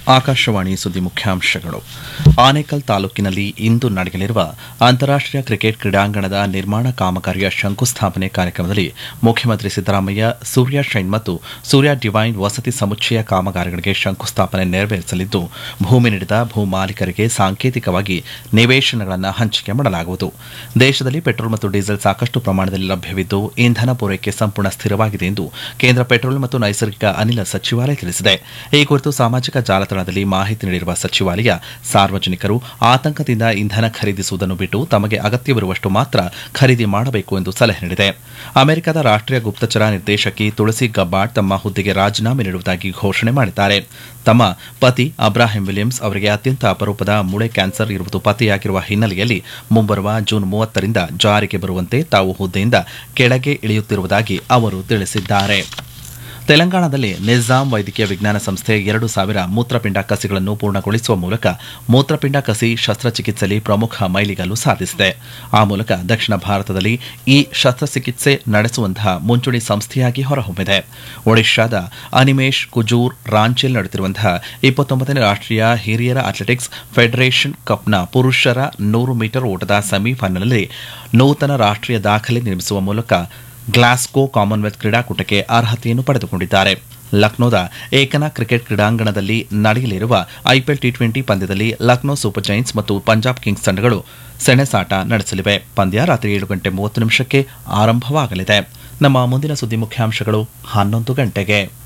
ಆಕಾಶವಾಣಿ ಸುದ್ದಿ ಮುಖ್ಯಾಂಶಗಳು ಆನೇಕಲ್ ತಾಲೂಕಿನಲ್ಲಿ ಇಂದು ನಡೆಯಲಿರುವ ಅಂತಾರಾಷ್ಟೀಯ ಕ್ರಿಕೆಟ್ ಕ್ರೀಡಾಂಗಣದ ನಿರ್ಮಾಣ ಕಾಮಗಾರಿಯ ಶಂಕುಸ್ಥಾಪನೆ ಕಾರ್ಯಕ್ರಮದಲ್ಲಿ ಮುಖ್ಯಮಂತ್ರಿ ಸಿದ್ದರಾಮಯ್ಯ ಸೂರ್ಯ ಶೈನ್ ಮತ್ತು ಸೂರ್ಯ ಡಿವೈನ್ ವಸತಿ ಸಮುಚ್ಚಯ ಕಾಮಗಾರಿಗಳಿಗೆ ಶಂಕುಸ್ಥಾಪನೆ ನೆರವೇರಿಸಲಿದ್ದು ಭೂಮಿ ನೀಡಿದ ಭೂ ಮಾಲೀಕರಿಗೆ ಸಾಂಕೇತಿಕವಾಗಿ ನಿವೇಶನಗಳನ್ನು ಹಂಚಿಕೆ ಮಾಡಲಾಗುವುದು ದೇಶದಲ್ಲಿ ಪೆಟ್ರೋಲ್ ಮತ್ತು ಡೀಸೆಲ್ ಸಾಕಷ್ಟು ಪ್ರಮಾಣದಲ್ಲಿ ಲಭ್ಯವಿದ್ದು ಇಂಧನ ಪೂರೈಕೆ ಸಂಪೂರ್ಣ ಸ್ಥಿರವಾಗಿದೆ ಎಂದು ಕೇಂದ್ರ ಪೆಟ್ರೋಲ್ ಮತ್ತು ನೈಸರ್ಗಿಕ ಅನಿಲ ಸಚಿವಾಲಯ ತಿಳಿಸಿದೆ ಈ ಕುರಿತು ಸಾಮಾಜಿಕ ಜಾಲತಾಣದಲ್ಲಿ ಮಾಹಿತಿ ನೀಡಿರುವ ಸಚಿವಾಲಯ ಸಾರ್ವಜನಿಕರು ಆತಂಕದಿಂದ ಇಂಧನ ಖರೀದಿಸುವುದನ್ನು ಬಿಟ್ಟು ತಮಗೆ ಅಗತ್ಯವಿರುವಷ್ಟು ಮಾತ್ರ ಖರೀದಿ ಮಾಡಬೇಕು ಎಂದು ಸಲಹೆ ನೀಡಿದೆ ಅಮೆರಿಕದ ರಾಷ್ಟೀಯ ಗುಪ್ತಚರ ನಿರ್ದೇಶಕಿ ತುಳಸಿ ಗಬ್ಬಾರ್ಡ್ ತಮ್ಮ ಹುದ್ದೆಗೆ ರಾಜೀನಾಮೆ ನೀಡುವುದಾಗಿ ಘೋಷಣೆ ಮಾಡಿದ್ದಾರೆ ತಮ್ಮ ಪತಿ ಅಬ್ರಾಹಿಂ ವಿಲಿಯಮ್ಸ್ ಅವರಿಗೆ ಅತ್ಯಂತ ಅಪರೂಪದ ಮೂಳೆ ಕ್ಯಾನ್ಸರ್ ಇರುವುದು ಪತ್ತೆಯಾಗಿರುವ ಹಿನ್ನೆಲೆಯಲ್ಲಿ ಮುಂಬರುವ ಜೂನ್ ಮೂವತ್ತರಿಂದ ಜಾರಿಗೆ ಬರುವಂತೆ ತಾವು ಹುದ್ದೆಯಿಂದ ಕೆಳಗೆ ಇಳಿಯುತ್ತಿರುವುದಾಗಿ ಅವರು ತಿಳಿಸಿದ್ದಾರೆ ತೆಲಂಗಾಣದಲ್ಲಿ ನಿಜಾಂ ವೈದ್ಯಕೀಯ ವಿಜ್ಞಾನ ಸಂಸ್ಥೆ ಎರಡು ಸಾವಿರ ಮೂತ್ರಪಿಂಡ ಕಸಿಗಳನ್ನು ಪೂರ್ಣಗೊಳಿಸುವ ಮೂಲಕ ಮೂತ್ರಪಿಂಡ ಕಸಿ ಶಸ್ತ್ರಚಿಕಿತ್ಸೆಯಲ್ಲಿ ಪ್ರಮುಖ ಮೈಲಿಗಲ್ಲು ಸಾಧಿಸಿದೆ ಆ ಮೂಲಕ ದಕ್ಷಿಣ ಭಾರತದಲ್ಲಿ ಈ ಶಸ್ತ್ರಚಿಕಿತ್ಸೆ ನಡೆಸುವಂತಹ ಮುಂಚೂಣಿ ಸಂಸ್ಥೆಯಾಗಿ ಹೊರಹೊಮ್ಮಿದೆ ಒಡಿಶಾದ ಅನಿಮೇಶ್ ಕುಜೂರ್ ರಾಂಚಿಯಲ್ಲಿ ನಡೆಯುತ್ತಿರುವಂತಹ ಇಪ್ಪತ್ತೊಂಬತ್ತನೇ ರಾಷ್ಟೀಯ ಹಿರಿಯರ ಅಥ್ಲೆಟಿಕ್ಸ್ ಫೆಡರೇಷನ್ ಕಪ್ನ ಪುರುಷರ ನೂರು ಮೀಟರ್ ಓಟದ ಸೆಮಿಫೈನಲ್ನಲ್ಲಿ ನೂತನ ರಾಷ್ಟೀಯ ದಾಖಲೆ ನಿರ್ಮಿಸುವ ಮೂಲಕ ಗ್ಲಾಸ್ಗೋ ಕಾಮನ್ವೆಲ್ತ್ ಕ್ರೀಡಾಕೂಟಕ್ಕೆ ಅರ್ಹತೆಯನ್ನು ಪಡೆದುಕೊಂಡಿದ್ದಾರೆ ಲಕ್ನೋದ ಏಕನಾ ಕ್ರಿಕೆಟ್ ಕ್ರೀಡಾಂಗಣದಲ್ಲಿ ನಡೆಯಲಿರುವ ಐಪಿಎಲ್ ಟಿ ಟ್ವೆಂಟಿ ಪಂದ್ಯದಲ್ಲಿ ಲಕ್ನೋ ಸೂಪರ್ ಜೈನ್ಸ್ ಮತ್ತು ಪಂಜಾಬ್ ಕಿಂಗ್ಸ್ ತಂಡಗಳು ಸೆಣಸಾಟ ನಡೆಸಲಿವೆ ಪಂದ್ಯ ರಾತ್ರಿ ಏಳು ಗಂಟೆ ಮೂವತ್ತು ನಿಮಿಷಕ್ಕೆ ಆರಂಭವಾಗಲಿದೆ ನಮ್ಮ ಮುಂದಿನ ಸುದ್ದಿ ಮುಖ್ಯಾಂಶಗಳು ಹನ್ನೊಂದು ಗಂಟೆಗೆ